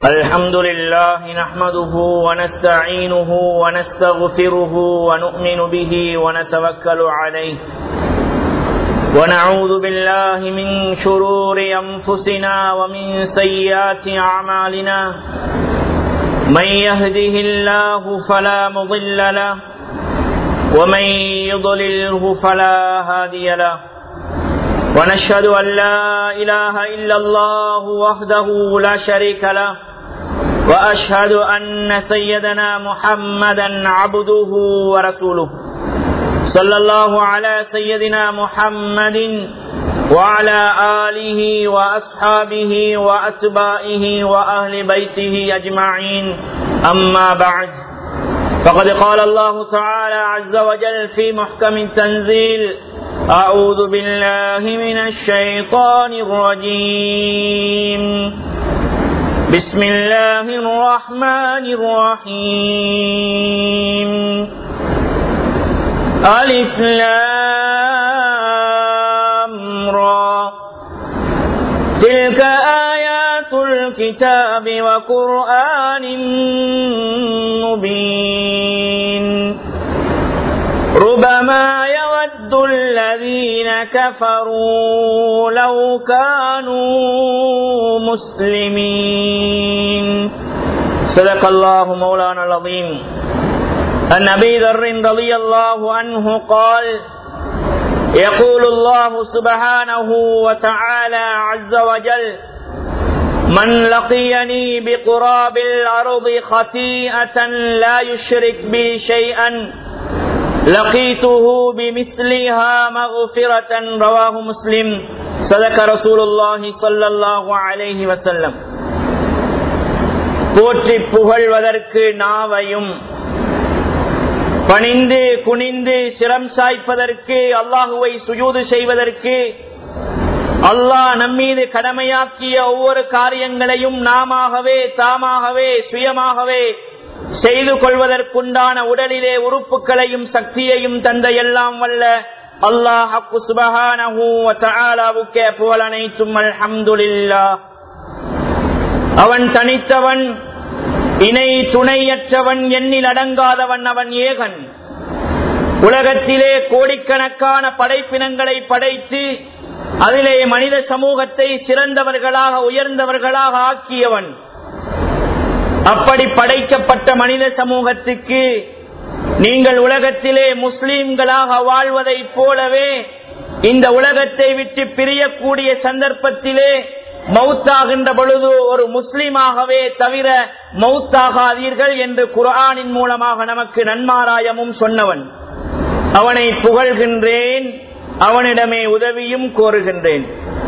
الحمد لله نحمده ونستعينه ونستغفره ونؤمن به ونتوكل عليه ونعوذ بالله من شرور أنفسنا ومن سيئات أعمالنا من يهده الله فلا مضل له ومن يضلله فلا هادي له ونشهد أن لا إله إلا الله وحده لا شريك له وأشهد أن سيدنا محمدا عبده ورسوله صلى الله على سيدنا محمد وعلى آله وأصحابه وأتباعه وأهل بيته أجمعين أما بعد فقد قال الله تعالى عز وجل في محكم التنزيل أعوذ بالله من الشيطان الرجيم بسم الله الرحمن الرحيم ألف لام را تلك آيات الكتاب وقرآن مبين ربما يود الذين كفروا لو كانوا مسلمين صدق الله مولانا العظيم عن ابي ذر رضي الله عنه قال يقول الله سبحانه وتعالى عز وجل من لقيني بقراب الارض خطيئه لا يشرك بي شيئا لقيته بمثلها مغفرة رواه مسلم صدق رسول الله صلى الله عليه وسلم போற்றி புகழ்வதற்கு நாவையும் பணிந்து குனிந்து சிரம் சாய்ப்பதற்கு அல்லாஹுவை சுஜூது செய்வதற்கு அல்லாஹ் நம்மீது கடமையாக்கிய ஒவ்வொரு காரியங்களையும் நாமவே தாமாகவே சுயமாகவே செய்து கொள்வதற்குண்டான உடலிலே உறுப்புகளையும் சக்தியையும் தந்த எல்லாம் வல்ல அல்லாஹு சுபஹானவுக்கே புகழ் அனைத்தும் அல்ஹம்துலில்லா அவன் தனித்தவன் இணை துணையற்றவன் எண்ணில் அடங்காதவன் அவன் ஏகன் உலகத்திலே கோடிக்கணக்கான படைப்பினங்களை படைத்து அதிலே மனித சமூகத்தை சிறந்தவர்களாக உயர்ந்தவர்களாக ஆக்கியவன் அப்படி படைக்கப்பட்ட மனித சமூகத்துக்கு நீங்கள் உலகத்திலே முஸ்லீம்களாக வாழ்வதை போலவே இந்த உலகத்தை விட்டு பிரியக்கூடிய சந்தர்ப்பத்திலே மவுத்தாகின்ற பொழுது ஒரு முஸ்லீமாகவே தவிர மவுத்தாகாதீர்கள் என்று குரானின் மூலமாக நமக்கு நன்மாராயமும் சொன்னவன் அவனை புகழ்கின்றேன் அவனிடமே உதவியும் கோருகின்றேன்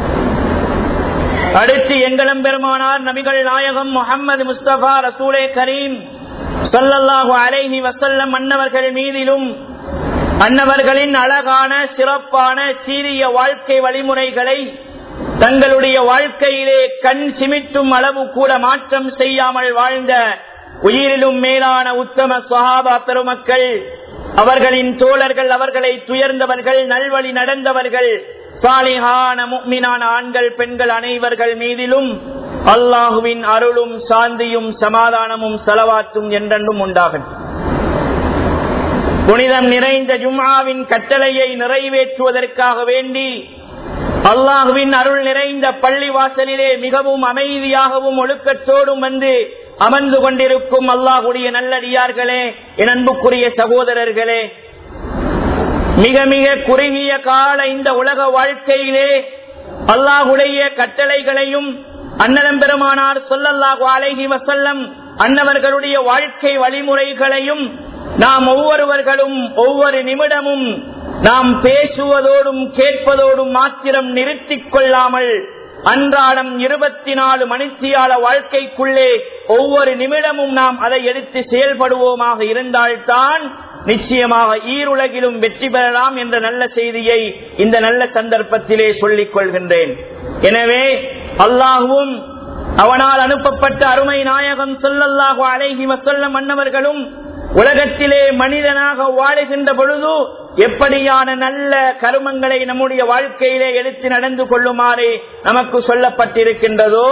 அடுத்து எங்களம் பெருமானார் நபிகள் நாயகம் முகமது முஸ்தபா ரசூலே கரீம் சொல்லல்லாஹு அலைஹி வசல்லம் அன்னவர்கள் மீதிலும் அன்னவர்களின் அழகான சிறப்பான சீரிய வாழ்க்கை வழிமுறைகளை தங்களுடைய வாழ்க்கையிலே கண் சிமிட்டும் அளவு கூட மாற்றம் செய்யாமல் வாழ்ந்த உயிரிலும் மேலான உத்தம சஹாபா பெருமக்கள் அவர்களின் தோழர்கள் அவர்களை துயர்ந்தவர்கள் நல்வழி நடந்தவர்கள் சாலிஹான முக்மினான ஆண்கள் பெண்கள் அனைவர்கள் மீதிலும் அல்லாஹுவின் அருளும் சாந்தியும் சமாதானமும் செலவாற்றும் என்றென்றும் உண்டாகட்டும் புனிதம் நிறைந்த ஜும்மாவின் கட்டளையை நிறைவேற்றுவதற்காக வேண்டி அல்லாஹுவின் அருள் நிறைந்த பள்ளி வாசலிலே மிகவும் அமைதியாகவும் ஒழுக்கத்தோடும் வந்து அமர்ந்து கொண்டிருக்கும் அல்லாஹுடைய நல்லடியார்களே என் அன்புக்குரிய சகோதரர்களே மிக மிக குறுகிய கால இந்த உலக வாழ்க்கையிலே அல்லாஹுடைய கட்டளைகளையும் அன்னலம் பெருமானார் சொல்லல்லாஹு அலைஹி வசல்லம் அன்னவர்களுடைய வாழ்க்கை வழிமுறைகளையும் நாம் ஒவ்வொருவர்களும் ஒவ்வொரு நிமிடமும் நாம் பேசுவதோடும் கேட்பதோடும் மாத்திரம் நிறுத்திக் கொள்ளாமல் அன்றாடம் இருபத்தி நாலு மணித்தியால வாழ்க்கைக்குள்ளே ஒவ்வொரு நிமிடமும் நாம் அதை எடுத்து செயல்படுவோமாக இருந்தால்தான் நிச்சயமாக ஈருலகிலும் வெற்றி பெறலாம் என்ற நல்ல செய்தியை இந்த நல்ல சந்தர்ப்பத்திலே சொல்லிக் கொள்கின்றேன் எனவே அல்லாஹுவும் அவனால் அனுப்பப்பட்ட அருமை நாயகம் சொல்லல்லாஹு அலைஹி வசல்லம் மன்னவர்களும் உலகத்திலே மனிதனாக வாழுகின்ற பொழுது எப்படியான நல்ல கருமங்களை நம்முடைய வாழ்க்கையிலே எடுத்து நடந்து கொள்ளுமாறு நமக்கு சொல்லப்பட்டிருக்கின்றதோ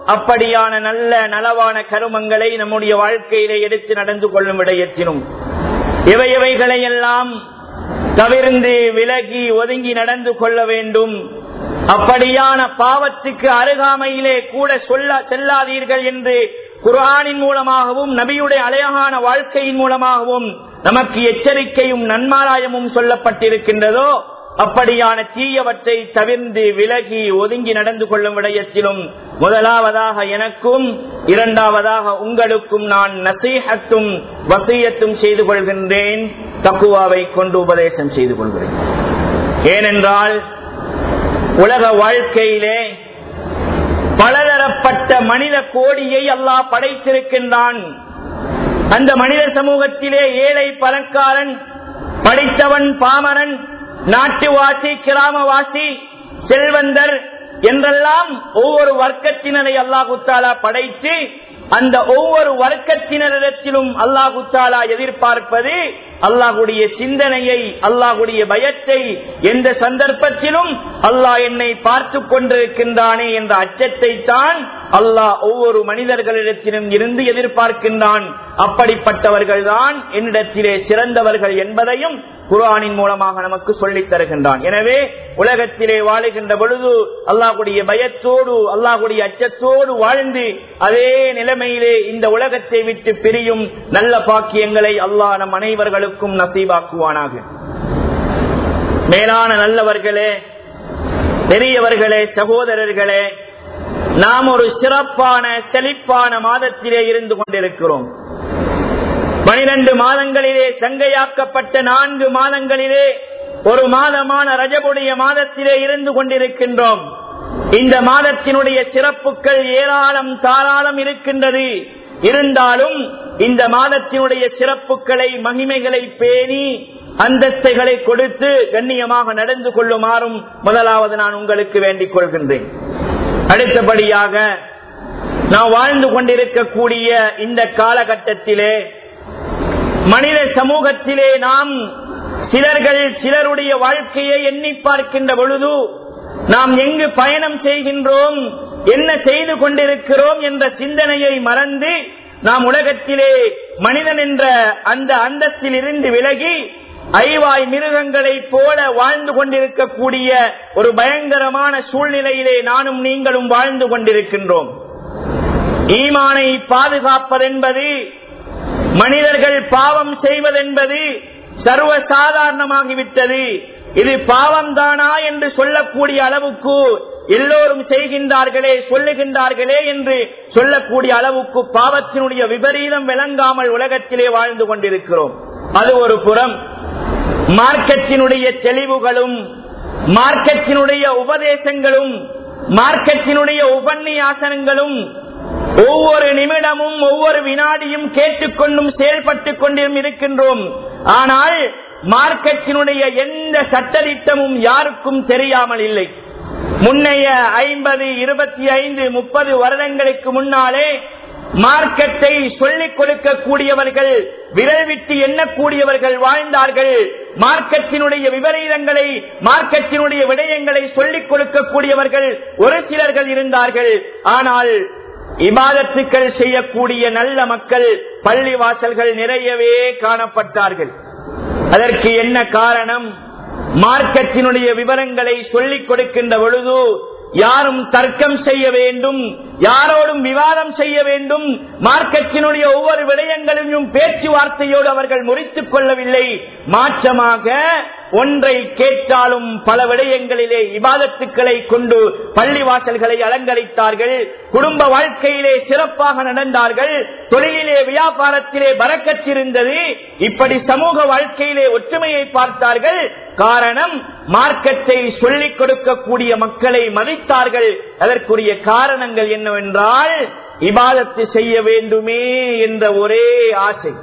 அப்படியான நல்ல நலவான கருமங்களை நம்முடைய வாழ்க்கையிலே எடுத்து நடந்து கொள்ளும் விடயத்தினும் இவை இவைகளை எல்லாம் தவிர்ந்து விலகி ஒதுங்கி நடந்து கொள்ள வேண்டும் அப்படியான பாவத்துக்கு அருகாமையிலே கூட சொல்ல செல்லாதீர்கள் என்று குரானின் மூலமாகவும் நபியுடைய அழகான வாழ்க்கையின் மூலமாகவும் நமக்கு எச்சரிக்கையும் நன்மாராயமும் சொல்லப்பட்டிருக்கின்றதோ அப்படியான தீயவற்றை தவிர்ந்து விலகி ஒதுங்கி நடந்து கொள்ளும் விடயத்திலும் முதலாவதாக எனக்கும் இரண்டாவதாக உங்களுக்கும் நான் நசீகத்தும் வசியத்தும் செய்து கொள்கின்றேன் தக்குவாவை கொண்டு உபதேசம் செய்து கொள்கிறேன் ஏனென்றால் உலக வாழ்க்கையிலே பலதரப்பட்ட மனித கோடியை அல்லாஹ் படைத்திருக்கின்றான் அந்த மனித சமூகத்திலே ஏழை பணக்காரன் படித்தவன் பாமரன் நாட்டுவாசி கிராமவாசி செல்வந்தர் என்றெல்லாம் ஒவ்வொரு வர்க்கத்தினரை அல்லாஹு தாலா படைத்து அந்த ஒவ்வொரு வர்க்கத்தினரிடத்திலும் அல்லாஹு தாலா எதிர்பார்ப்பது அல்லாஹுடைய சிந்தனையை அல்லாஹுடைய பயத்தை எந்த சந்தர்ப்பத்திலும் அல்லாஹ் என்னை பார்த்து கொண்டிருக்கின்றானே என்ற அச்சத்தை தான் அல்லாஹ் ஒவ்வொரு மனிதர்களிடத்திலும் இருந்து எதிர்பார்க்கின்றான் அப்படிப்பட்டவர்கள் தான் என்னிடத்திலே சிறந்தவர்கள் என்பதையும் குரானின் மூலமாக நமக்கு சொல்லித் தருகின்றான் எனவே உலகத்திலே வாழுகின்ற பொழுது அல்லாஹுடைய பயத்தோடு அல்லாஹுடைய அச்சத்தோடு வாழ்ந்து அதே நிலைமையிலே இந்த உலகத்தை விட்டு பிரியும் நல்ல பாக்கியங்களை அல்லாஹ் நம் அனைவர்களுக்கும் நசீவாக்குவானாக மேலான நல்லவர்களே பெரியவர்களே சகோதரர்களே நாம் ஒரு சிறப்பான செழிப்பான மாதத்திலே இருந்து கொண்டிருக்கிறோம் பனிரெண்டு மாதங்களிலே சங்கையாக்கப்பட்ட நான்கு மாதங்களிலே ஒரு மாதமான ரஜபுடைய மாதத்திலே இருந்து கொண்டிருக்கின்றோம் இந்த மாதத்தினுடைய சிறப்புகள் ஏராளம் தாராளம் இருக்கின்றது இருந்தாலும் இந்த மாதத்தினுடைய சிறப்புகளை மகிமைகளை பேணி அந்தஸ்தைகளை கொடுத்து கண்ணியமாக நடந்து கொள்ளுமாறும் முதலாவது நான் உங்களுக்கு வேண்டிக் கொள்கின்றேன் அடுத்தபடியாக நாம் வாழ்ந்து கொண்டிருக்கக்கூடிய இந்த காலகட்டத்திலே மனித சமூகத்திலே நாம் சிலர்கள் சிலருடைய வாழ்க்கையை எண்ணி பார்க்கின்ற பொழுது நாம் எங்கு பயணம் செய்கின்றோம் என்ன செய்து கொண்டிருக்கிறோம் என்ற சிந்தனையை மறந்து நாம் உலகத்திலே மனிதன் என்ற அந்த அந்தஸ்தில் இருந்து விலகி ஐவாய் மிருகங்களை போல வாழ்ந்து கொண்டிருக்கக்கூடிய ஒரு பயங்கரமான சூழ்நிலையிலே நானும் நீங்களும் வாழ்ந்து கொண்டிருக்கின்றோம் ஈமானை பாதுகாப்பதென்பது மனிதர்கள் பாவம் செய்வதென்பது சர்வ சாதாரணமாகிவிட்டது இது பாவம் தானா என்று சொல்லக்கூடிய அளவுக்கு எல்லோரும் செய்கின்றார்களே சொல்லுகின்றார்களே என்று சொல்லக்கூடிய அளவுக்கு பாவத்தினுடைய விபரீதம் விளங்காமல் உலகத்திலே வாழ்ந்து கொண்டிருக்கிறோம் அது ஒரு புறம் மார்க்கத்தினுடைய தெளிவுகளும் மார்க்கத்தினுடைய உபதேசங்களும் மார்க்கத்தினுடைய உபன்யாசனங்களும் ஒவ்வொரு நிமிடமும் ஒவ்வொரு வினாடியும் கேட்டுக்கொண்டும் செயல்பட்டுக் கொண்டும் இருக்கின்றோம் ஆனால் மார்க்கத்தினுடைய எந்த சட்டத்திட்டமும் யாருக்கும் தெரியாமல் இல்லை முன்னைய ஐம்பது இருபத்தி ஐந்து முப்பது வருடங்களுக்கு முன்னாலே மார்க்கத்தை சொல்லிக் கொடுக்கக்கூடியவர்கள் விரல் விட்டு எண்ணக்கூடியவர்கள் வாழ்ந்தார்கள் மார்க்கத்தினுடைய விபரீதங்களை மார்க்கத்தினுடைய விடயங்களை சொல்லிக் கொடுக்கக்கூடியவர்கள் ஒரு சிலர்கள் இருந்தார்கள் ஆனால் இபாதத்துக்கள் செய்யக்கூடிய நல்ல மக்கள் பள்ளி வாசல்கள் நிறையவே காணப்பட்டார்கள் அதற்கு என்ன காரணம் மார்க்கத்தினுடைய விவரங்களை சொல்லிக் கொடுக்கின்ற பொழுது யாரும் தர்க்கம் செய்ய வேண்டும் யாரோடும் விவாதம் செய்ய வேண்டும் மார்க்கத்தினுடைய ஒவ்வொரு விடயங்களையும் பேச்சுவார்த்தையோடு அவர்கள் முறித்துக் கொள்ளவில்லை மாற்றமாக ஒன்றை கேட்டாலும் பல விடயங்களிலே இபாதத்துக்களை கொண்டு பள்ளி வாசல்களை அலங்கரித்தார்கள் குடும்ப வாழ்க்கையிலே சிறப்பாக நடந்தார்கள் தொழிலிலே வியாபாரத்திலே பறக்கத்திருந்தது இப்படி சமூக வாழ்க்கையிலே ஒற்றுமையை பார்த்தார்கள் காரணம் மார்க்கத்தை சொல்லிக் கொடுக்கக்கூடிய மக்களை மதித்தார்கள் அதற்குரிய காரணங்கள் என்னவென்றால் இபாதத்து செய்ய வேண்டுமே என்ற ஒரே ஆசை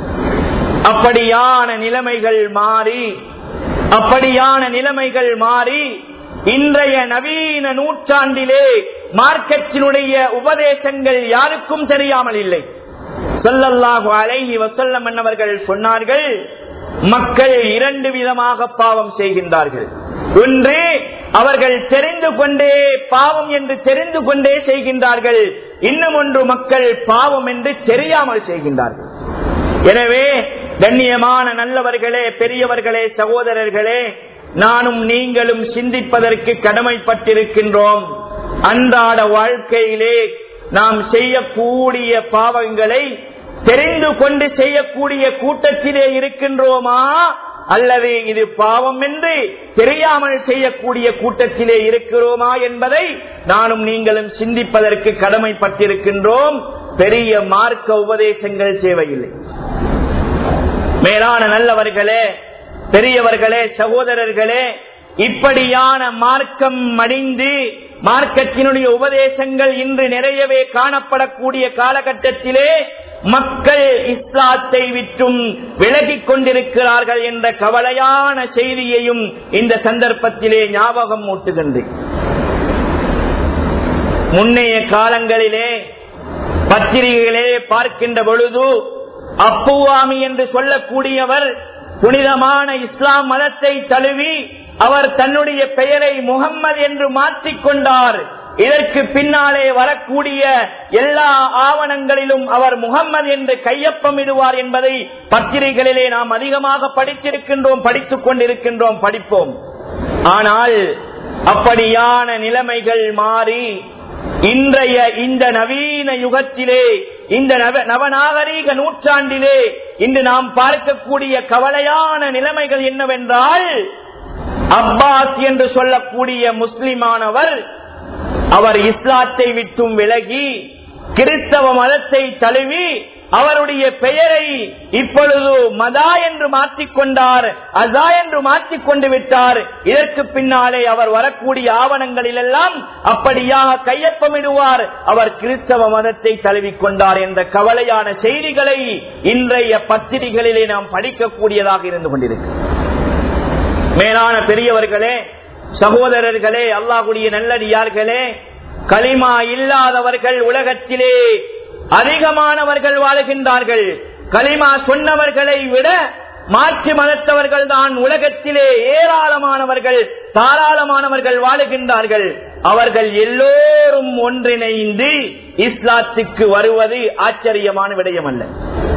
அப்படியான நிலைமைகள் மாறி அப்படியான நிலைமைகள் மாறி இன்றைய நவீன நூற்றாண்டிலே மார்க்கத்தினுடைய உபதேசங்கள் யாருக்கும் தெரியாமல் இல்லை சொல்லல்லாஹு அலைஹி வசல்லம் என்னவர்கள் சொன்னார்கள் மக்கள் இரண்டு விதமாக பாவம் செய்கின்றார்கள் ஒன்று அவர்கள் தெரிந்து கொண்டே பாவம் என்று தெரிந்து கொண்டே செய்கின்றார்கள் இன்னும் ஒன்று மக்கள் பாவம் என்று தெரியாமல் செய்கின்றார்கள் எனவே கண்ணியமான நல்லவர்களே பெரியவர்களே சகோதரர்களே நானும் நீங்களும் சிந்திப்பதற்கு கடமைப்பட்டிருக்கின்றோம் அன்றாட வாழ்க்கையிலே நாம் செய்யக்கூடிய பாவங்களை தெரிந்து கொண்டு செய்யக்கூடிய கூட்டத்திலே இருக்கின்றோமா அல்லது இது பாவம் என்று தெரியாமல் செய்யக்கூடிய கூட்டத்திலே இருக்கிறோமா என்பதை நானும் நீங்களும் சிந்திப்பதற்கு கடமைப்பட்டிருக்கின்றோம் பெரிய மார்க்க உபதேசங்கள் தேவையில்லை மேலான நல்லவர்களே பெரியவர்களே சகோதரர்களே இப்படியான மார்க்கம் மடிந்து மார்க்கத்தினுடைய உபதேசங்கள் இன்று நிறையவே காணப்படக்கூடிய காலகட்டத்திலே மக்கள் இஸ்லாத்தை விற்றும் விலகிக் கொண்டிருக்கிறார்கள் என்ற கவலையான செய்தியையும் இந்த சந்தர்ப்பத்திலே ஞாபகம் ஊட்டுகின்றேன் முன்னைய காலங்களிலே பத்திரிகைகளே பார்க்கின்ற பொழுது அப்புவாமி என்று சொல்லக்கூடியவர் புனிதமான இஸ்லாம் மதத்தை தழுவி அவர் தன்னுடைய பெயரை முகம்மது என்று மாற்றிக்கொண்டார் இதற்கு பின்னாலே வரக்கூடிய எல்லா ஆவணங்களிலும் அவர் முகம்மது என்று கையொப்பமிடுவார் என்பதை பத்திரிகைகளிலே நாம் அதிகமாக படித்திருக்கின்றோம் படித்துக் கொண்டிருக்கின்றோம் படிப்போம் ஆனால் அப்படியான நிலைமைகள் மாறி இன்றைய இந்த நவீன யுகத்திலே இந்த நவ- நவநாகரீக நூற்றாண்டிலே இன்று நாம் பார்க்கக்கூடிய கவலையான நிலைமைகள் என்னவென்றால் அப்பாஸ் என்று சொல்லக்கூடிய முஸ்லிமானவர் அவர் இஸ்லாத்தை விட்டும் விலகி கிறிஸ்தவ மதத்தை தழுவி அவருடைய பெயரை இப்பொழுது மதா என்று மாற்றிக்கொண்டார் அசா என்று மாற்றிக்கொண்டு விட்டார் இதற்கு பின்னாலே அவர் வரக்கூடிய ஆவணங்களில் எல்லாம் அப்படியாக கையொப்பமிடுவார் அவர் கிறிஸ்தவ மதத்தை தழுவிக்கொண்டார் என்ற கவலையான செய்திகளை இன்றைய பத்திரிகைகளிலே நாம் படிக்கக்கூடியதாக இருந்து கொண்டிருக்கிறது மேலான பெரியவர்களே சகோதரர்களே அல்லாஹுடைய நல்லடியார்களே களிமா இல்லாதவர்கள் உலகத்திலே அதிகமானவர்கள் வாழுகின்றார்கள் களிமா சொன்னவர்களை விட மாற்று மதத்தவர்கள் தான் உலகத்திலே ஏராளமானவர்கள் தாராளமானவர்கள் வாழுகின்றார்கள் அவர்கள் எல்லோரும் ஒன்றிணைந்து இஸ்லாத்துக்கு வருவது ஆச்சரியமான விடயம் அல்ல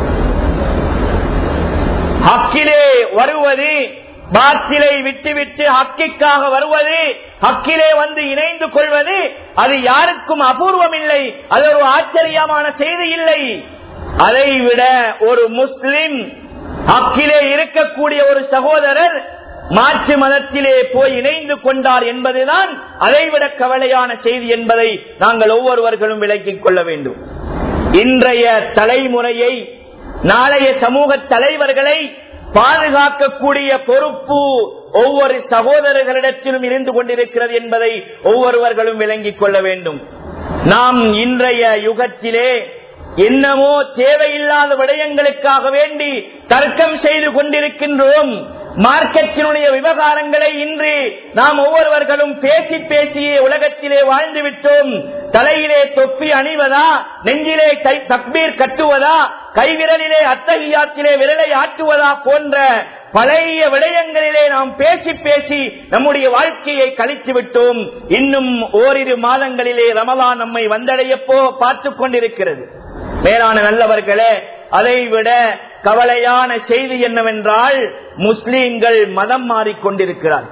ஹக்கிலே வருவது பாத்திலை விட்டுவிட்டு ஹக்கிக்காக வருவது ஹக்கிலே வந்து இணைந்து கொள்வது அது யாருக்கும் அபூர்வம் இல்லை அது ஒரு ஆச்சரியமான செய்தி இல்லை அதை விட ஒரு முஸ்லிம் ஹக்கிலே இருக்கக்கூடிய ஒரு சகோதரர் மாற்று மதத்திலே போய் இணைந்து கொண்டார் என்பதுதான் அதைவிட கவலையான செய்தி என்பதை நாங்கள் ஒவ்வொருவர்களும் விளக்கிக் கொள்ள வேண்டும் இன்றைய தலைமுறையை நாளைய சமூக தலைவர்களை பாதுகாக்கக்கூடிய பொறுப்பு ஒவ்வொரு சகோதரர்களிடத்திலும் இருந்து கொண்டிருக்கிறது என்பதை ஒவ்வொருவர்களும் விளங்கிக் கொள்ள வேண்டும் நாம் இன்றைய யுகத்திலே என்னமோ தேவையில்லாத விடயங்களுக்காக வேண்டி தர்க்கம் செய்து கொண்டிருக்கின்றோம் மார்க்கத்தினுடைய விவகாரங்களை இன்று நாம் ஒவ்வொருவர்களும் பேசி பேசியே உலகத்திலே வாழ்ந்து விட்டோம் தலையிலே தொப்பி அணிவதா நெஞ்சிலே கை- தக்பீர் கட்டுவதா கைவிரலிலே அத்தகையாத்திலே விரலை ஆற்றுவதா போன்ற பழைய விடயங்களிலே நாம் பேசி பேசி நம்முடைய வாழ்க்கையை கழித்து விட்டோம் இன்னும் ஓரிரு மாதங்களிலே ரமலான் நம்மை வந்தடைய போ பார்த்துக் கொண்டிருக்கிறது மேலான நல்லவர்களே அதை விட கவலையான செய்தி என்னவென்றால் முஸ்லீம்கள் மதம் மாறிக்கொண்டிருக்கிறார்கள்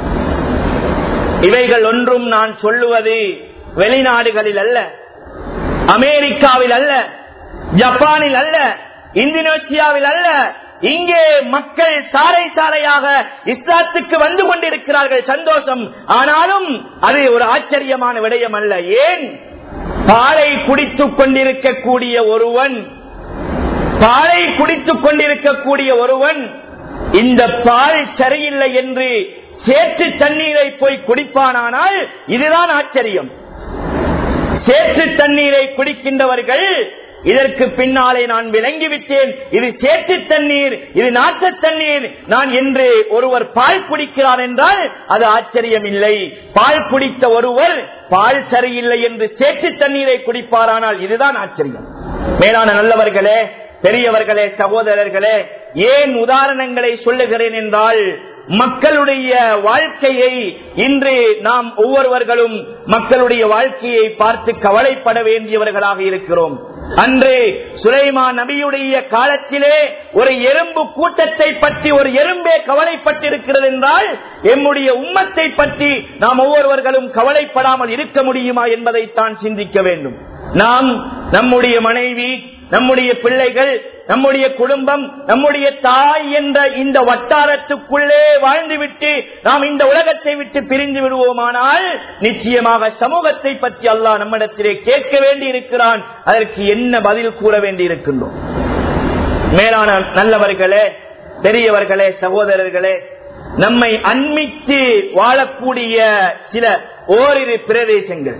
இவைகள் ஒன்றும் நான் சொல்லுவது வெளிநாடுகளில் அல்ல அமெரிக்காவில் அல்ல ஜப்பானில் அல்ல இந்தோனேசியாவில் அல்ல இங்கே மக்கள் சாலை சாலையாக இஸ்லாத்துக்கு வந்து கொண்டிருக்கிறார்கள் சந்தோஷம் ஆனாலும் அது ஒரு ஆச்சரியமான விடயம் அல்ல ஏன் பாலை குடித்துக் கொண்டிருக்கக்கூடிய ஒருவன் பாலை குடித்துக் கொண்டிருக்கக்கூடிய ஒருவன் இந்த பால் சரியில்லை என்று சேற்று தண்ணீரை போய் குடிப்பானானால் இதுதான் ஆச்சரியம் சேற்று தண்ணீரை குடிக்கின்றவர்கள் இதற்கு பின்னாலே நான் விளங்கிவிட்டேன் இது சேற்று தண்ணீர் இது நாட்டு தண்ணீர் நான் என்று ஒருவர் பால் குடிக்கிறார் என்றால் அது ஆச்சரியம் இல்லை பால் குடித்த ஒருவர் பால் சரியில்லை என்று சேற்று தண்ணீரை குடிப்பாரானால் இதுதான் ஆச்சரியம் மேலான நல்லவர்களே பெரியவர்களே சகோதரர்களே ஏன் உதாரணங்களை சொல்லுகிறேன் என்றால் மக்களுடைய வாழ்க்கையை இன்று நாம் ஒவ்வொருவர்களும் மக்களுடைய வாழ்க்கையை பார்த்து கவலைப்பட வேண்டியவர்களாக இருக்கிறோம் அன்று சுலைமா நபியுடைய காலத்திலே ஒரு எறும்பு கூட்டத்தை பற்றி ஒரு எறும்பே கவலைப்பட்டிருக்கிறது என்றால் எம்முடைய உம்மத்தை பற்றி நாம் ஒவ்வொருவர்களும் கவலைப்படாமல் இருக்க முடியுமா என்பதைத்தான் சிந்திக்க வேண்டும் நாம் நம்முடைய மனைவி நம்முடைய பிள்ளைகள் நம்முடைய குடும்பம் நம்முடைய தாய் என்ற இந்த வட்டாரத்துக்குள்ளே வாழ்ந்துவிட்டு நாம் இந்த உலகத்தை விட்டு பிரிந்து விடுவோமானால் நிச்சயமாக சமூகத்தை பற்றி அல்லாஹ் நம்மிடத்திலே கேட்க வேண்டி இருக்கிறான் அதற்கு என்ன பதில் கூற வேண்டி இருக்கின்றோம் மேலான நல்லவர்களே பெரியவர்களே சகோதரர்களே நம்மை அண்மித்து வாழக்கூடிய சில ஓரிரு பிரதேசங்கள்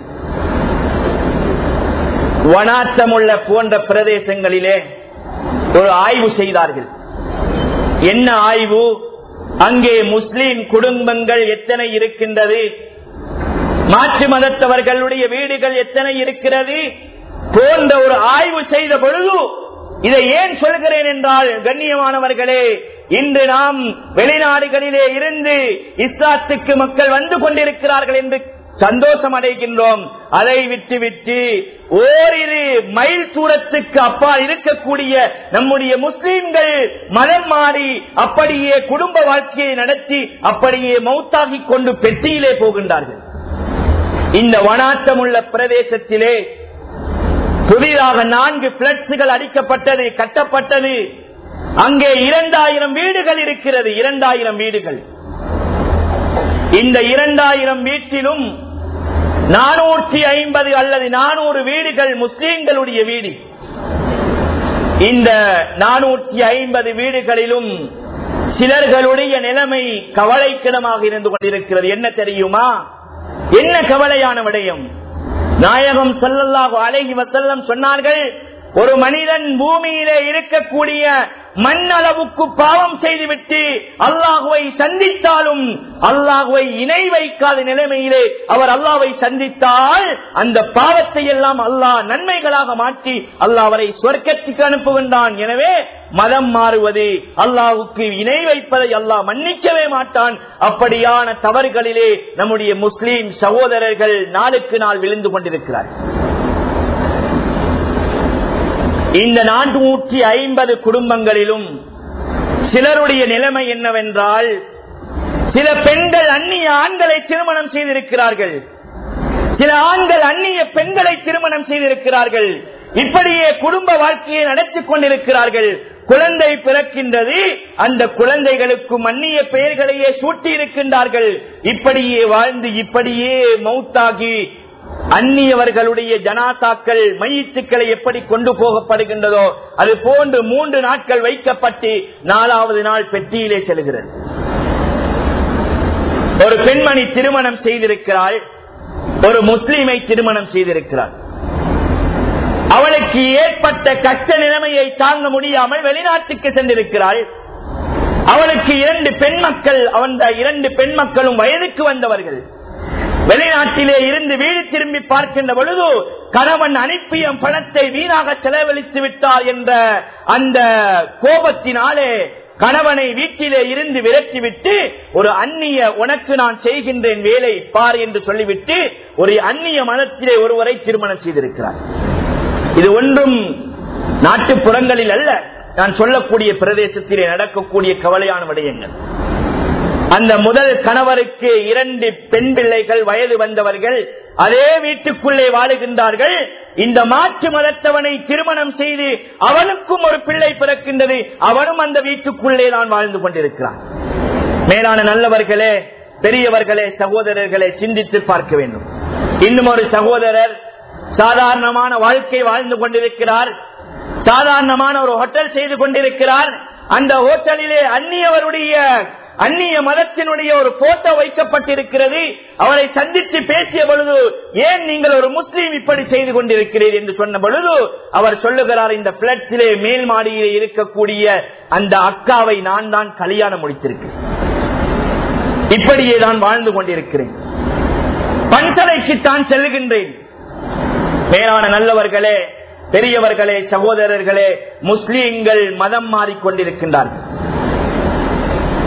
வனாற்றமுள்ள போன்ற பிரதேசங்களிலே ஒரு ஆய்வு செய்தார்கள் என்ன ஆய்வு அங்கே முஸ்லிம் குடும்பங்கள் எத்தனை இருக்கின்றது மாற்று மதத்தவர்களுடைய வீடுகள் எத்தனை இருக்கிறது போன்ற ஒரு ஆய்வு செய்த பொழுது இதை ஏன் சொல்கிறேன் என்றால் கண்ணியமானவர்களே இன்று நாம் வெளிநாடுகளிலே இருந்து இஸ்லாத்துக்கு மக்கள் வந்து கொண்டிருக்கிறார்கள் என்று சந்தோஷம் அடைகின்றோம் அதை விட்டு விட்டு ஓரிரு மைல் தூரத்துக்கு அப்பால் இருக்கக்கூடிய நம்முடைய முஸ்லீம்கள் மதம் மாறி அப்படியே குடும்ப வாழ்க்கையை நடத்தி அப்படியே மௌத்தாகி கொண்டு பெட்டியிலே போகின்றார்கள் இந்த வனாட்டம் உள்ள பிரதேசத்திலே புதிதாக நான்கு பிளட்ஸுகள் அடிக்கப்பட்டது கட்டப்பட்டது அங்கே இரண்டாயிரம் வீடுகள் இருக்கிறது இரண்டாயிரம் வீடுகள் இந்த இரண்டாயிரம் வீட்டிலும் நானூற்றி ஐம்பது அல்லது நானூறு வீடுகள் முஸ்லீம்களுடைய வீடு இந்த நானூற்றி ஐம்பது வீடுகளிலும் சிலர்களுடைய நிலைமை கவலைக்கிடமாக இருந்து கொண்டிருக்கிறது என்ன தெரியுமா என்ன கவலையான விடயம் நாயகம் சொல்லல்லாஹு அழகி வசல்லம் சொன்னார்கள் ஒரு மனிதன் பூமியிலே இருக்கக்கூடிய மண் அளவுக்கு பாவம் செய்துவிட்டு அல்லாஹுவை சந்தித்தாலும் அல்லாஹுவை இணை வைக்காத நிலைமையிலே அவர் அல்லாவை சந்தித்தால் அந்த பாவத்தை எல்லாம் அல்லாஹ் நன்மைகளாக மாற்றி அல்லாஹ் அவரை சொர்க்கத்துக்கு அனுப்புகின்றான் எனவே மதம் மாறுவது அல்லாஹுக்கு இணை வைப்பதை அல்லாஹ் மன்னிக்கவே மாட்டான் அப்படியான தவறுகளிலே நம்முடைய முஸ்லீம் சகோதரர்கள் நாளுக்கு நாள் விழுந்து கொண்டிருக்கிறார் இந்த நானூற்றி ஐம்பது குடும்பங்களிலும் சிலருடைய நிலைமை என்னவென்றால் சில பெண்கள் அந்நிய ஆண்களை திருமணம் செய்திருக்கிறார்கள் சில ஆண்கள் அந்நிய பெண்களை திருமணம் செய்திருக்கிறார்கள் இப்படியே குடும்ப வாழ்க்கையை நடத்திக் கொண்டிருக்கிறார்கள் குழந்தை பிறக்கின்றது அந்த குழந்தைகளுக்கும் அந்நிய பெயர்களையே சூட்டி இருக்கின்றார்கள் இப்படியே வாழ்ந்து இப்படியே மௌத்தாகி அந்நியவர்களுடைய ஜனாதாக்கள் மையத்துக்களை எப்படி கொண்டு போகப்படுகின்றதோ அது போன்று மூன்று நாட்கள் வைக்கப்பட்டு நாலாவது நாள் பெட்டியிலே செல்கிறது ஒரு பெண்மணி திருமணம் செய்திருக்கிறாள் ஒரு முஸ்லீமை திருமணம் செய்திருக்கிறாள் அவளுக்கு ஏற்பட்ட கஷ்ட நிலைமையை தாங்க முடியாமல் வெளிநாட்டுக்கு சென்றிருக்கிறாள் அவளுக்கு இரண்டு பெண் மக்கள் அந்த இரண்டு பெண் மக்களும் வயதுக்கு வந்தவர்கள் வெளிநாட்டிலே இருந்து வீடு திரும்பி பார்க்கின்ற பொழுது கணவன் அனுப்பிய பணத்தை வீணாக செலவழித்து விட்டார் என்ற அந்த கோபத்தினாலே கணவனை வீட்டிலே இருந்து விரட்டிவிட்டு ஒரு அந்நிய உனக்கு நான் செய்கின்றேன் வேலை பார் என்று சொல்லிவிட்டு ஒரு அந்நிய மதத்திலே ஒருவரை திருமணம் செய்திருக்கிறார் இது ஒன்றும் நாட்டுப்புறங்களில் அல்ல நான் சொல்லக்கூடிய பிரதேசத்திலே நடக்கக்கூடிய கவலையான விடயங்கள் அந்த முதல் கணவருக்கு இரண்டு பெண் பிள்ளைகள் வயது வந்தவர்கள் அதே வீட்டுக்குள்ளே வாழுகின்றார்கள் இந்த மாற்று மதத்தவனை திருமணம் செய்து அவனுக்கும் ஒரு பிள்ளை பிறக்கின்றது அவனும் அந்த வீட்டுக்குள்ளே தான் வாழ்ந்து கொண்டிருக்கிறான் மேலான நல்லவர்களே பெரியவர்களே சகோதரர்களே சிந்தித்து பார்க்க வேண்டும் இன்னும் ஒரு சகோதரர் சாதாரணமான வாழ்க்கை வாழ்ந்து கொண்டிருக்கிறார் சாதாரணமான ஒரு ஹோட்டல் செய்து கொண்டிருக்கிறார் அந்த ஹோட்டலிலே அந்நியவருடைய அந்நிய மதத்தினுடைய ஒரு போட்டோ வைக்கப்பட்டிருக்கிறது அவரை சந்தித்து பேசிய பொழுது ஏன் நீங்கள் ஒரு முஸ்லீம் இப்படி செய்து கொண்டிருக்கிறீர் என்று சொன்ன பொழுது அவர் சொல்லுகிறார் இந்த பிளட்ஸிலே மேல் மாடியிலே இருக்கக்கூடிய அந்த அக்காவை நான் தான் கல்யாணம் முடித்திருக்கிறேன் இப்படியே நான் வாழ்ந்து கொண்டிருக்கிறேன் பன்சலைக்கு தான் செல்லுகின்றேன் மேலான நல்லவர்களே பெரியவர்களே சகோதரர்களே முஸ்லீம்கள் மதம் மாறிக்கொண்டிருக்கின்றார்கள்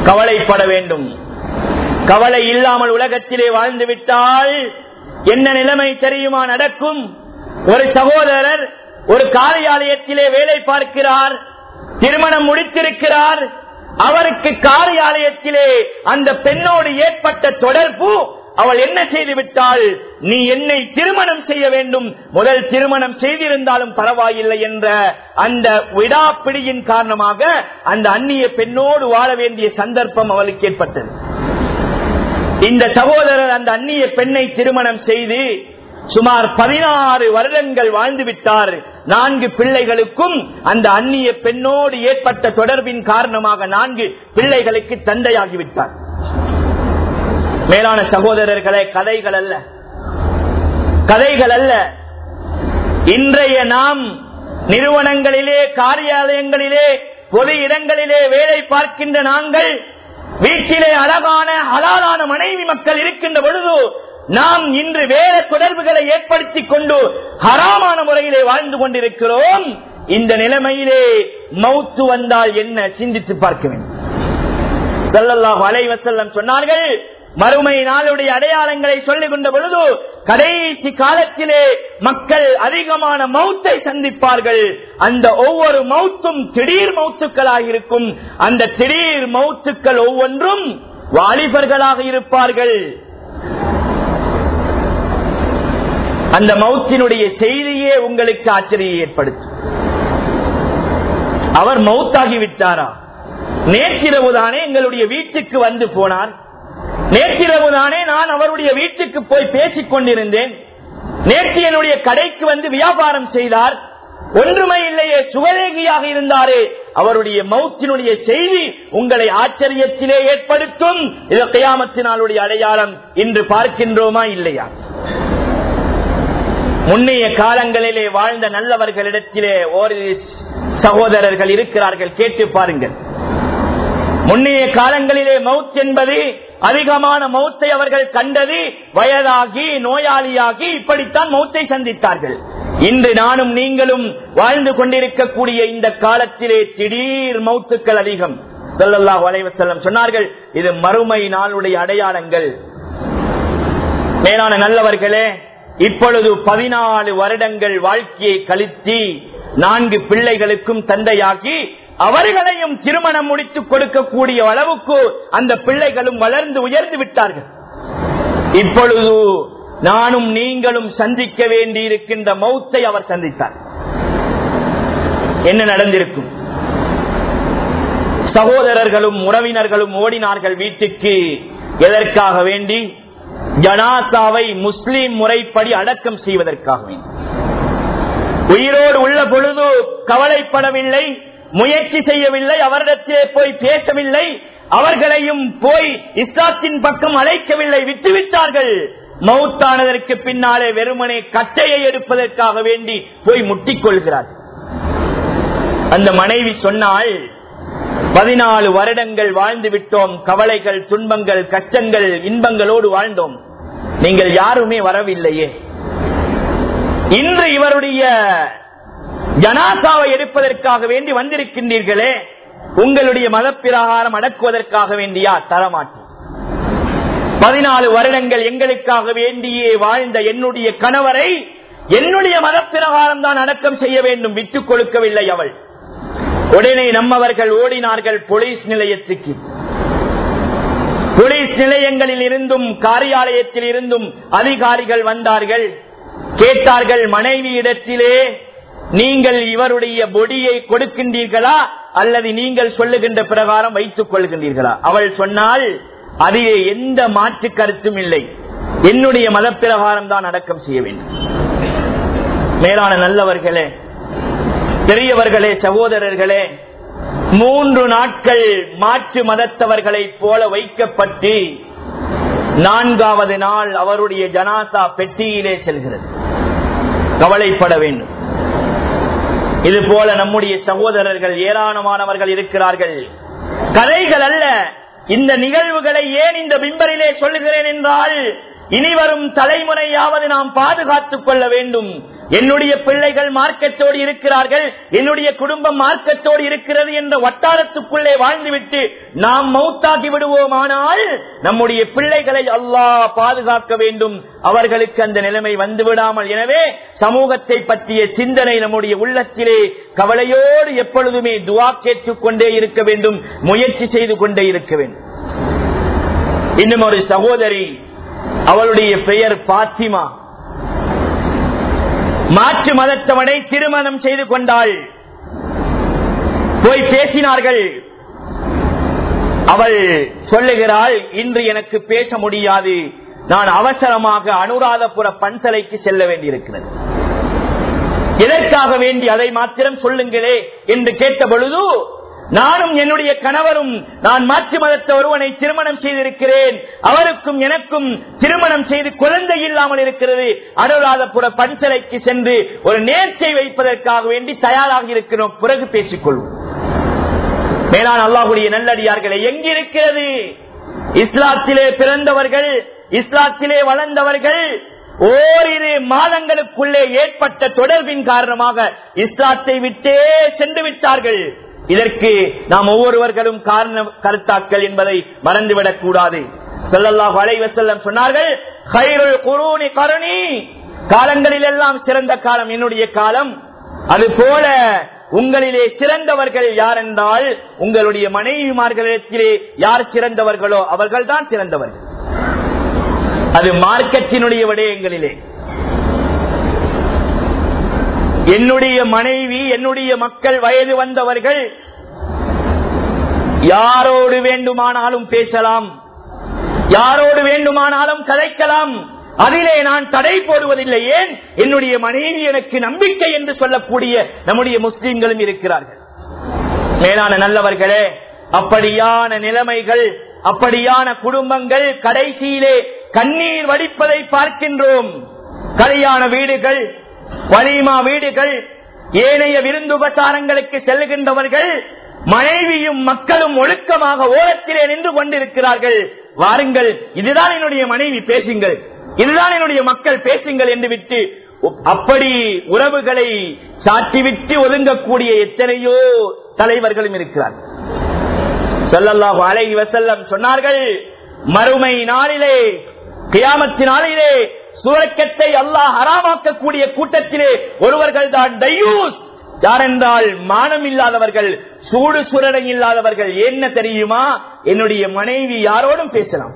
கவலைப்பட வேண்டும் கவலை இல்லாமல் உலகத்திலே வாழ்ந்து விட்டால் என்ன நிலைமை தெரியுமா நடக்கும் ஒரு சகோதரர் ஒரு காரியாலயத்திலே வேலை பார்க்கிறார் திருமணம் முடித்திருக்கிறார் அவருக்கு காரியாலயத்திலே அந்த பெண்ணோடு ஏற்பட்ட தொடர்பு அவள் என்ன செய்து விட்டால் நீ என்னை திருமணம் செய்ய வேண்டும் முதல் திருமணம் செய்திருந்தாலும் பரவாயில்லை என்ற அந்த விடாப்பிடியின் காரணமாக அந்த அந்நிய பெண்ணோடு வாழ வேண்டிய சந்தர்ப்பம் அவளுக்கு ஏற்பட்டது இந்த சகோதரர் அந்த அந்நிய பெண்ணை திருமணம் செய்து சுமார் பதினாறு வருடங்கள் வாழ்ந்து விட்டார் நான்கு பிள்ளைகளுக்கும் அந்த அந்நிய பெண்ணோடு ஏற்பட்ட தொடர்பின் காரணமாக நான்கு பிள்ளைகளுக்கு தந்தையாகிவிட்டார் மேலான சகோதரர்களே கதைகள் அல்ல கதைகள் அல்ல இன்றைய நாம் நிறுவனங்களிலே காரியாலயங்களிலே பொது இடங்களிலே வேலை பார்க்கின்ற நாங்கள் வீட்டிலே அழகான ஹலாலான மனைவி மக்கள் இருக்கின்ற பொழுது நாம் இன்று வேற தொடர்புகளை ஏற்படுத்திக் கொண்டு ஹராமான முறையிலே வாழ்ந்து கொண்டிருக்கிறோம் இந்த நிலைமையிலே மௌத்து வந்தால் என்ன சிந்தித்து பார்க்க வேண்டும் ஸல்லல்லாஹு அலைஹி வஸல்லம் சொன்னார்கள் மறுமை நாளுடைய அடையாளங்களை சொல்லிக் கொண்ட பொழுது கடைசி காலத்திலே மக்கள் அதிகமான மௌத்தை சந்திப்பார்கள் அந்த ஒவ்வொரு மௌத்தும் திடீர் மௌத்துக்களாக இருக்கும் அந்த திடீர் மௌத்துக்கள் ஒவ்வொன்றும் வாலிபர்களாக இருப்பார்கள் அந்த மௌத்தினுடைய செய்தியே உங்களுக்கு ஆச்சரியை ஏற்படுத்தும் அவர் மௌத்தாகி விட்டாரா நேற்றிரவு தானே எங்களுடைய வீட்டுக்கு வந்து போனார் நேற்றிரவு தானே நான் அவருடைய வீட்டுக்கு போய் பேசிக் கொண்டிருந்தேன் நேற்று என்னுடைய கடைக்கு வந்து வியாபாரம் செய்தார் ஒன்றுமே இல்லையே சுகரேகியாக இருந்தாரே அவருடைய மௌத்தினுடைய செய்தி உங்களை ஆச்சரியத்திலே ஏற்படுத்தும் இது கையாமத்தினாலுடைய அடையாளம் இன்று பார்க்கின்றோமா இல்லையா முன்னைய காலங்களிலே வாழ்ந்த நல்லவர்களிடத்திலே ஒரு சகோதரர்கள் இருக்கிறார்கள் கேட்டு பாருங்கள் முன்னைய காலங்களிலே மவுத் என்பது அதிகமான மௌத்தை அவர்கள் கண்டது வயதாகி நோயாளியாகி இப்படித்தான் மௌத்தை சந்தித்தார்கள் இன்று நானும் நீங்களும் வாழ்ந்து கொண்டிருக்கக்கூடிய இந்த காலத்திலே திடீர் மௌத்துக்கள் அதிகம் சொல்லல்லா வலைவசல்லம் சொன்னார்கள் இது மறுமை நாளுடைய அடையாளங்கள் மேலான நல்லவர்களே இப்பொழுது பதினாலு வருடங்கள் வாழ்க்கையை கழித்து நான்கு பிள்ளைகளுக்கும் தந்தையாகி அவர்களையும் திருமணம் முடித்து கொடுக்கக்கூடிய அளவுக்கு அந்த பிள்ளைகளும் வளர்ந்து உயர்ந்து விட்டார்கள் இப்பொழுது நானும் நீங்களும் சந்திக்க வேண்டி இருக்கின்ற மௌத்தை அவர் சந்தித்தார் என்ன நடந்திருக்கும் சகோதரர்களும் உறவினர்களும் ஓடினார்கள் வீட்டுக்கு எதற்காக வேண்டி ஜனாசாவை முஸ்லிம் முறைப்படி அடக்கம் செய்வதற்காக வேண்டி உயிரோடு உள்ள பொழுது கவலைப்படவில்லை முயற்சி செய்யவில்லை அவரிடத்திலே போய் பேசவில்லை அவர்களையும் போய் இஸ்லாத்தின் பக்கம் அழைக்கவில்லை விட்டுவிட்டார்கள் மௌத்தானதற்கு பின்னாலே வெறுமனே கட்டையை எடுப்பதற்காக வேண்டி போய் முட்டிக் கொள்கிறார் அந்த மனைவி சொன்னால் பதினாலு வருடங்கள் வாழ்ந்து விட்டோம் கவலைகள் துன்பங்கள் கஷ்டங்கள் இன்பங்களோடு வாழ்ந்தோம் நீங்கள் யாருமே வரவில்லையே இன்று இவருடைய ஜனாசாவை எடுப்பதற்காக வேண்டி வந்திருக்கின்றீர்களே உங்களுடைய மதப்பிரகாரம் அடக்குவதற்காக வேண்டியா தரமாட்டேன் பதினாலு வருடங்கள் எங்களுக்காக வேண்டியே வாழ்ந்த என்னுடைய கணவரை என்னுடைய மதப்பிரகாரம் தான் அடக்கம் செய்ய வேண்டும் விட்டுக் கொடுக்கவில்லை அவள் உடனே நம்மவர்கள் ஓடினார்கள் போலீஸ் நிலையத்துக்கு போலீஸ் நிலையங்களில் இருந்தும் காரியாலயத்தில் இருந்தும் அதிகாரிகள் வந்தார்கள் கேட்டார்கள் மனைவியிடத்திலே நீங்கள் இவருடைய பொடியை கொடுக்கின்றீர்களா அல்லது நீங்கள் சொல்லுகின்ற பிரகாரம் வைத்துக் கொள்கின்றீர்களா அவள் சொன்னால் அதிலே எந்த மாற்று கருத்தும் இல்லை என்னுடைய மதப்பிரகாரம் தான் அடக்கம் செய்ய வேண்டும் மேலான நல்லவர்களே பெரியவர்களே சகோதரர்களே மூன்று நாட்கள் மாற்று மதத்தவர்களைப் போல வைக்கப்பட்டு நான்காவது நாள் அவருடைய ஜனாசா பெட்டியிலே செல்கிறது கவலைப்பட வேண்டும் இது போல நம்முடைய சகோதரர்கள் ஏராளமானவர்கள் இருக்கிறார்கள் கதைகள் அல்ல இந்த நிகழ்வுகளை ஏன் இந்த பிம்பரிலே சொல்லுகிறேன் என்றால் இனி வரும் தலைமுறையாவது நாம் பாதுகாத்துக் கொள்ள வேண்டும் என்னுடைய பிள்ளைகள் மார்க்கத்தோடு இருக்கிறார்கள் என்னுடைய குடும்பம் மார்க்கத்தோடு இருக்கிறது என்ற வட்டாரத்துக்குள்ளே வாழ்ந்துவிட்டு நாம் மௌத்தாகி விடுவோமானால் நம்முடைய பிள்ளைகளை அல்லாஹ் பாதுகாக்க வேண்டும் அவர்களுக்கு அந்த நிலைமை வந்து விடாமல் எனவே சமூகத்தை பற்றிய சிந்தனை நம்முடைய உள்ளத்திலே கவலையோடு எப்பொழுதுமே துவா கேட்டுக் கொண்டே இருக்க வேண்டும் முயற்சி செய்து கொண்டே இருக்க வேண்டும் இன்னும் ஒரு சகோதரி அவளுடைய பெயர் பாத்திமா மாற்று மதத்தவனை திருமணம் செய்து கொண்டாள் போய் பேசினார்கள் அவள் சொல்லுகிறாள் இன்று எனக்கு பேச முடியாது நான் அவசரமாக அனுராதபுர பன்சலைக்கு செல்ல வேண்டியிருக்கிறது எதற்காக வேண்டி அதை மாத்திரம் சொல்லுங்களே என்று கேட்ட பொழுது நானும் என்னுடைய கணவரும் நான் மாற்று மதத்த ஒருவனை திருமணம் செய்திருக்கிறேன் அவருக்கும் எனக்கும் திருமணம் செய்து குழந்தை இல்லாமல் இருக்கிறது அனுராதபுர பன்சலைக்கு சென்று ஒரு நேர்ச்சை வைப்பதற்காக வேண்டி தயாராக இருக்கிறோம் பிறகு பேசிக்கொள்வோம் மேலான அல்லாஹுடைய நல்லடியார்களை எங்கிருக்கிறது இஸ்லாத்திலே பிறந்தவர்கள் இஸ்லாத்திலே வளர்ந்தவர்கள் ஓரிரு மாதங்களுக்குள்ளே ஏற்பட்ட தொடர்பின் காரணமாக இஸ்லாத்தை விட்டே சென்று விட்டார்கள் இதற்கு நாம் ஒவ்வொருவர்களும் காரண கருத்தாக்கள் என்பதை மறந்துவிடக் கூடாது சொல்லல்லாஹு அலைவசல்லம் சொன்னார்கள் "ஹைருல் குரூனி கருணி காலங்களில் எல்லாம் சிறந்த காலம் என்னுடைய காலம் அது போல உங்களிலே சிறந்தவர்கள் யார் என்றால் உங்களுடைய மனைவிமார்களிடத்திலே யார் சிறந்தவர்களோ அவர்கள் தான் சிறந்தவர்கள் அது மார்க்கத்தினுடைய விடயங்களிலே என்னுடைய மனைவி என்னுடைய மக்கள் வயது வந்தவர்கள் யாரோடு வேண்டுமானாலும் பேசலாம் யாரோடு வேண்டுமானாலும் கதைக்கலாம் அதிலே நான் தடை போடுவதில்லை ஏன் என்னுடைய மனைவி எனக்கு நம்பிக்கை என்று சொல்லக்கூடிய நம்முடைய முஸ்லிம்களும் இருக்கிறார்கள் மேலான நல்லவர்களே அப்படியான நிலைமைகள் அப்படியான குடும்பங்கள் கடைசியிலே கண்ணீர் வடிப்பதை பார்க்கின்றோம் கல்யாண வீடுகள் வலிமா வீடுகள் ஏனைய விருந்துபசாரங்களுக்கு செல்லுகின்றவர்கள் மனைவியும் மக்களும் ஒழுக்கமாக ஓரத்திலே நின்று கொண்டிருக்கிறார்கள் வாருங்கள் இதுதான் என்னுடைய மனைவி பேசுங்கள் இதுதான் என்னுடைய மக்கள் பேசுங்கள் என்று விட்டு அப்படி உறவுகளை சாட்டிவிட்டு ஒதுங்கக்கூடிய எத்தனையோ தலைவர்களும் இருக்கிறார்கள் சொல்லல்லாஹு அலைஹி வஸல்லம் சொன்னார்கள் மறுமை நாளிலே கியாமத்து நாளிலே சுவர்க்கத்தை அல்லாஹ் ஹராமாக்கக்கூடிய கூட்டத்திலே ஒருவர்கள் தான் டையூஸ் யார் என்றால் மானம் இல்லாதவர்கள் சூடு சுரணை இல்லாதவர்கள் என்ன தெரியுமா என்னுடைய மனைவி யாரோடும் பேசலாம்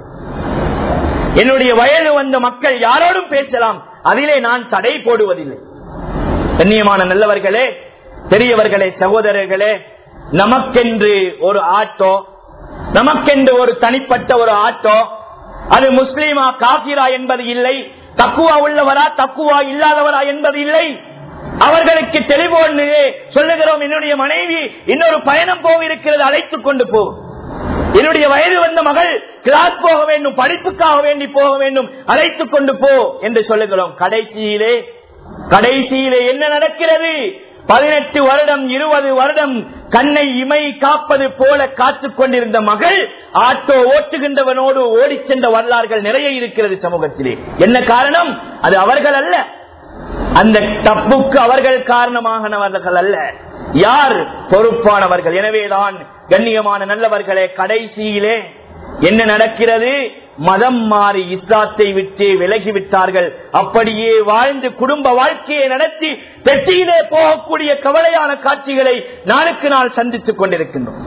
என்னுடைய வயது வந்த மக்கள் யாரோடும் பேசலாம் அதிலே நான் தடை போடுவதில்லை கண்ணியமான நல்லவர்களே பெரியவர்களே சகோதரர்களே நமக்கென்று ஒரு ஆட்டோ நமக்கென்று ஒரு தனிப்பட்ட ஒரு ஆட்டோ அது முஸ்லீமா காபிரா என்பது இல்லை தக்குவா உள்ளவரா தக்குவா இல்லாதவரா என்பது இல்லை அவர்களுக்கு தெளிவோடு சொல்லுகிறோம் என்னுடைய மனைவி இன்னொரு பயணம் போக இருக்கிறது அழைத்துக் கொண்டு போ என்னுடைய வயது வந்த மகள் கிளாஸ் போக வேண்டும் படிப்புக்காக வேண்டி போக வேண்டும் அழைத்துக் கொண்டு போ என்று சொல்லுகிறோம் கடைசியிலே கடைசியிலே என்ன நடக்கிறது பதினெட்டு வருடம் இருபது வருடம் கண்ணை இமை காப்பது போல காத்துக் கொண்டிருந்த மகள் ஆட்டோ ஓட்டுகின்றவனோடு ஓடி சென்ற வரலாறுகள் நிறைய இருக்கிறது சமூகத்திலே என்ன காரணம் அது அவர்கள் அல்ல அந்த தப்புக்கு அவர்கள் காரணமாகனவர்கள் அல்ல யார் பொறுப்பானவர்கள் எனவேதான் கண்ணியமான நல்லவர்களே கடைசியிலே என்ன நடக்கிறது மதம் மாறி இஸ்லாத்தை விட்டு விலகி விட்டார்கள் அப்படியே வாழ்ந்து குடும்ப வாழ்க்கையை நடத்தி பெட்டியிலே போகக்கூடிய கவலையான காட்சிகளை நாளுக்கு நாள் சந்தித்துக் கொண்டிருக்கின்றோம்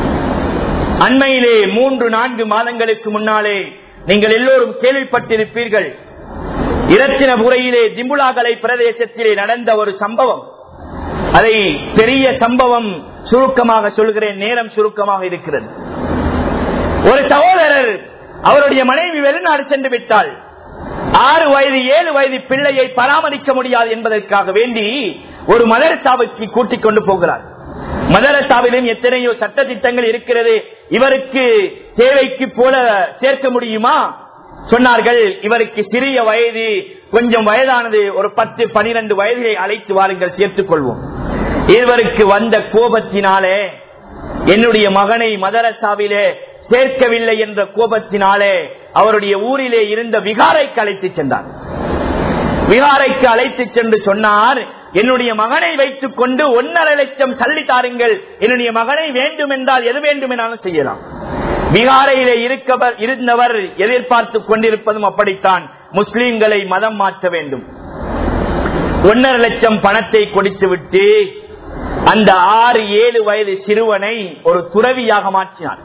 அண்மையிலே மூன்று நான்கு மாதங்களுக்கு முன்னாலே நீங்கள் எல்லோரும் கேள்விப்பட்டிருப்பீர்கள் இரத்தினபுரையிலே திம்புலாகலை பிரதேசத்திலே நடந்த ஒரு சம்பவம் அதை பெரிய சம்பவம் சுருக்கமாக சொல்கிறேன் நேரம் சுருக்கமாக இருக்கிறது ஒரு சகோதரர் அவருடைய மனைவி வெளிநாடு சென்று விட்டால் ஆறு வயது ஏழு வயது பிள்ளையை பராமரிக்க முடியாது என்பதற்காக வேண்டி ஒரு மதரசாவுக்கு கூட்டிக் கொண்டு போகிறார் மதரசாவிலும் எத்தனையோ சட்ட திட்டங்கள் இருக்கிறது இவருக்கு தேவைக்கு போல சேர்க்க முடியுமா சொன்னார்கள் இவருக்கு சிறிய வயது கொஞ்சம் வயதானது ஒரு பத்து பனிரெண்டு வயதை அழைத்து வாருங்கள் சேர்த்துக் கொள்வோம் இவருக்கு வந்த கோபத்தினாலே என்னுடைய மகனை மதரசாவிலே சேர்க்கவில்லை என்ற கோபத்தினாலே அவருடைய ஊரிலே இருந்த விகாரைக்கு அழைத்து சென்றார் விகாரைக்கு அழைத்து சென்று சொன்னார் என்னுடைய மகனை வைத்துக் கொண்டு ஒன்னரை லட்சம் தள்ளி தாருங்கள் என்னுடைய மகனை வேண்டும் என்றால் எது வேண்டும் என்றாலும் செய்யலாம் பீகாரையிலே இருக்கவர் இருந்தவர் எதிர்பார்த்து கொண்டிருப்பதும் அப்படித்தான் முஸ்லீம்களை மதம் மாற்ற வேண்டும் ஒன்னரை லட்சம் பணத்தை கொடுத்து விட்டு அந்த ஆறு ஏழு வயது சிறுவனை ஒரு துறவியாக மாற்றினார்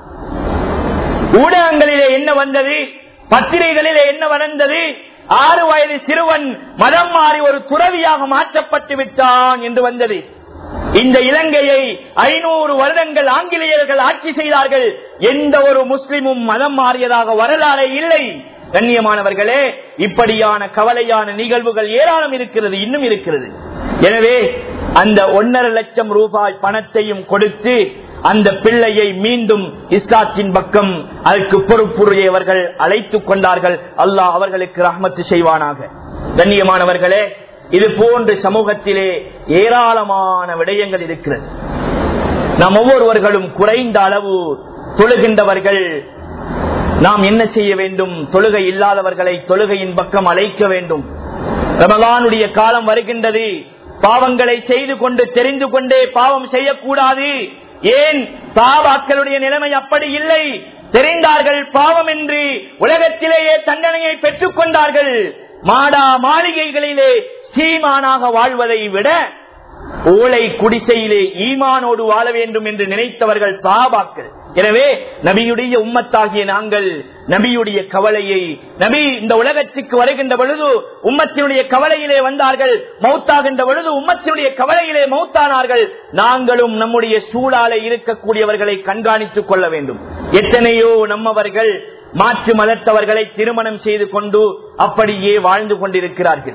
ஊடகங்களிலே என்ன வந்தது பத்திரிகைகளிலே என்ன வந்தது ஆறு வயது சிறுவன் மதம் மாறி ஒரு துறவியாக மாற்றப்பட்டு விட்டான் என்று வந்தது இந்த இலங்கையை ஐநூறு வருடங்கள் ஆங்கிலேயர்கள் ஆட்சி செய்தார்கள் எந்த ஒரு முஸ்லிமும் மதம் மாறியதாக வரலாறே இல்லை கண்ணியமானவர்களே இப்படியான கவலையான நிகழ்வுகள் ஏராளம் இருக்கிறது இன்னும் இருக்கிறது எனவே அந்த ஒன்னரை லட்சம் ரூபாய் பணத்தையும் கொடுத்து அந்த பிள்ளையை மீண்டும் இஸ்லாத்தின் பக்கம் அதற்கு பொறுப்புடையவர்கள் அழைத்துக் கொண்டார்கள் அல்லாஹ் அவர்களுக்கு ரஹ்மத்து செய்வானாக கண்ணியமானவர்களே இது போன்று சமூகத்திலே ஏராளமான விடயங்கள் இருக்கிறது நாம் ஒவ்வொருவர்களும் குறைந்த அளவு தொழுகின்றவர்கள் நாம் என்ன செய்ய வேண்டும் தொழுகை இல்லாதவர்களை தொழுகையின் பக்கம் அழைக்க வேண்டும் ரமலானுடைய காலம் வருகின்றது பாவங்களை செய்து கொண்டு தெரிந்து கொண்டே பாவம் செய்யக்கூடாது ஏன் சாபாக்களுடைய நிலைமை அப்படி இல்லை தெரிந்தார்கள் பாவம் என்று உலகத்திலேயே தண்டனையை பெற்றுக் கொண்டார்கள் மாடா மாளிகைகளிலே சீமானாக வாழ்வதை விட ஓலை குடிசையிலே ஈமானோடு வாழ வேண்டும் என்று நினைத்தவர்கள் சாபாக்கள் எனவே நபியுடைய உம்மத்தாகிய நாங்கள் நபியுடைய கவலையை நபி இந்த உலகத்துக்கு வருகின்ற பொழுது உம்மத்தினுடைய கவலையிலே வந்தார்கள் மௌத்தாகின்ற பொழுது உம்மத்தினுடைய கவலையிலே மௌத்தானார்கள் நாங்களும் நம்முடைய சூழால இருக்கக்கூடியவர்களை கண்காணித்துக் கொள்ள வேண்டும் எத்தனையோ நம்மவர்கள் மாற்று மதத்தவர்களை திருமணம் செய்து கொண்டு அப்படியே வாழ்ந்து கொண்டிருக்கிறார்கள்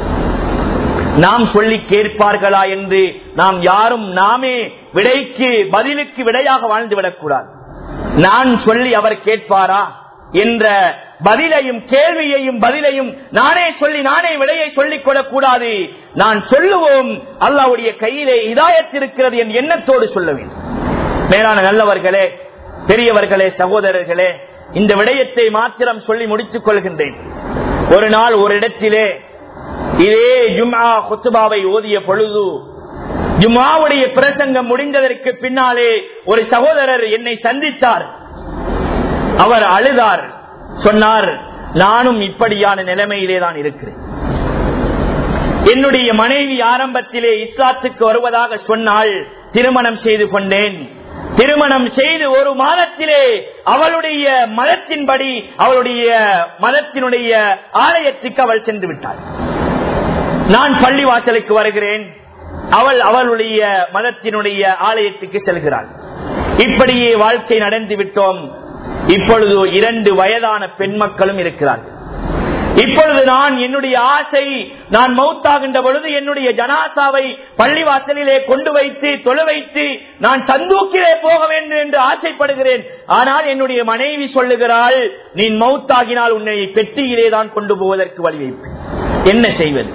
நாம் சொல்லி கேட்பார்களா என்று நாம் யாரும் நாமே விடைக்கு பதிலுக்கு விடையாக வாழ்ந்து விடக்கூடாது நான் சொல்லி அவர் கேட்பாரா என்ற பதிலையும் கேள்வியையும் பதிலையும் நானே சொல்லி நானே விடையை சொல்லிக் கொள்ளக்கூடாது நான் சொல்லுவோம் அல்லாவுடைய கையிலே இதாயத்திருக்கிறது என் எண்ணத்தோடு சொல்ல வேண்டும் மேலான நல்லவர்களே பெரியவர்களே சகோதரர்களே இந்த விடயத்தை மாத்திரம் சொல்லி முடித்துக் கொள்கின்றேன் ஒரு நாள் ஒரு இடத்திலே இதே ஜும்ஆ குத்துபாவை ஓதிய பொழுது ஜும்மாவுடைய பிரசங்கம் முடிந்ததற்கு பின்னாலே ஒரு சகோதரர் என்னை சந்தித்தார் அவர் அழுதார் சொன்னார் நானும் இப்படியான நிலைமையிலே தான் இருக்கிறேன் என்னுடைய மனைவி ஆரம்பத்திலே இஸ்லாத்துக்கு வருவதாக சொன்னால் திருமணம் செய்து கொண்டேன் திருமணம் செய்து ஒரு மாதத்திலே அவளுடைய மதத்தின்படி அவளுடைய மதத்தினுடைய ஆலயத்துக்கு அவள் சென்று விட்டாள் நான் பள்ளி வாசலுக்கு வருகிறேன் அவள் அவளுடைய மதத்தினுடைய ஆலயத்துக்கு செல்கிறாள் இப்படியே வாழ்க்கை நடந்து விட்டோம் இப்பொழுது இரண்டு வயதான பெண் மக்களும் இருக்கிறார்கள் இப்பொழுது நான் என்னுடைய ஆசை நான் மௌத்தாகின்ற பொழுது என்னுடைய ஜனாசாவை பள்ளிவாசலிலே கொண்டு வைத்து தொலை வைத்து நான் சந்தூக்கிலே போக வேண்டும் என்று ஆசைப்படுகிறேன் ஆனால் என்னுடைய மனைவி சொல்லுகிறாள் நீ மௌத்தாகினால் உன்னை பெட்டியிலே தான் கொண்டு போவதற்கு வழி வைப்பேன் என்ன செய்வது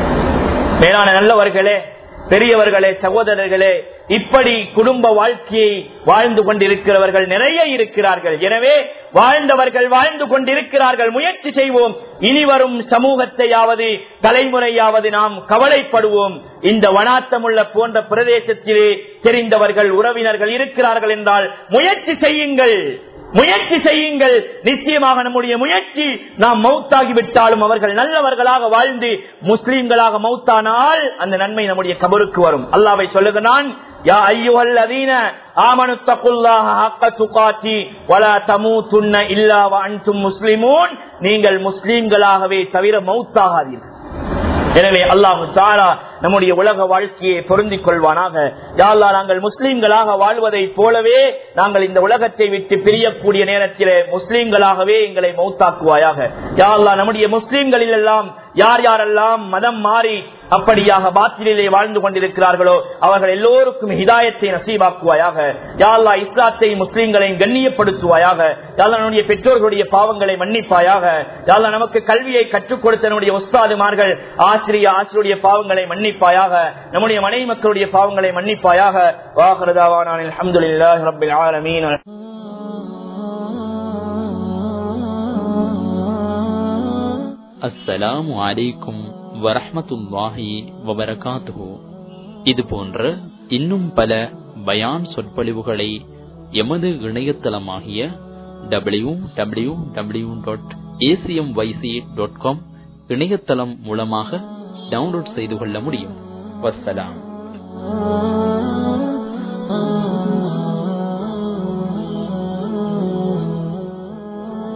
மேலான நல்லவர்களே பெரியவர்களே சகோதரர்களே இப்படி குடும்ப வாழ்க்கையை வாழ்ந்து கொண்டிருக்கிறவர்கள் நிறைய இருக்கிறார்கள் எனவே வாழ்ந்தவர்கள் வாழ்ந்து கொண்டிருக்கிறார்கள் முயற்சி செய்வோம் இனி வரும் சமூகத்தையாவது தலைமுறையாவது நாம் கவலைப்படுவோம் இந்த வனாத்தமுள்ள போன்ற பிரதேசத்திலே தெரிந்தவர்கள் உறவினர்கள் இருக்கிறார்கள் என்றால் முயற்சி செய்யுங்கள் முயற்சி செய்யுங்கள் நிச்சயமாக நம்முடைய முயற்சி நாம் மௌத்தாகி விட்டாலும் அவர்கள் நல்லவர்களாக வாழ்ந்து முஸ்லீம்களாக மௌத்தானால் அந்த நன்மை நம்முடைய கபருக்கு வரும் அல்லாவை சொல்லுகிறான் யா ஐயுஹல்லதீன ஆமனு தக்குல்லாஹ ஹக்க துகாத்தி வலா தமூதுன்ன இல்லா வ அன்தும் முஸ்லிமூன் நீங்கள் முஸ்லீம்களாகவே தவிர மௌத்தாகாதீர்கள் எனவே அல்லாஹு தாரா நம்முடைய உலக வாழ்க்கையை பொருந்திக் கொள்வானாக யாழ்லா நாங்கள் முஸ்லீம்களாக வாழ்வதை போலவே நாங்கள் இந்த உலகத்தை விட்டு பிரியக்கூடிய நேரத்திலே முஸ்லீம்களாகவே எங்களை மௌத்தாக்குவாயாக யாழ்லா நம்முடைய முஸ்லீம்களில் எல்லாம் யார் யாரெல்லாம் மதம் மாறி அப்படியாக பாத்திலே வாழ்ந்து கொண்டிருக்கிறார்களோ அவர்கள் எல்லோருக்கும் ஹிதாயத்தை நசீபாக்குவாயாக யாழ்லா இஸ்லாத்தை முஸ்லீம்களையும் கண்ணியப்படுத்துவாயாக யாழ்லா நம்முடைய பெற்றோர்களுடைய பாவங்களை மன்னிப்பாயாக யாழ்லா நமக்கு கல்வியை கற்றுக் கொடுத்த நம்முடைய உஸ்தாதுமார்கள் ஆசிரிய ஆசிரியருடைய பாவங்களை மன்னிப்பாயாக நம்முடைய மனைவி மக்களுடைய பாவங்களை மன்னிப்பாயாக வாகரதாவான அலமதுல்லாஹ் ரபில் ஆலமீன் அஸ்ஸலாமு அலைக்கும் வரஹ்மத்துல்லாஹி வபரகாத்துஹு இது போன்ற இன்னும் பல பயான் சொற்பொழிவுகளை எமது இணையதளமாகிய W W W dot A C M Y C dot com இணையதளம் மூலமாக டவுன்லோட் செய்து கொள்ள முடியும் வஸ்ஸலாம்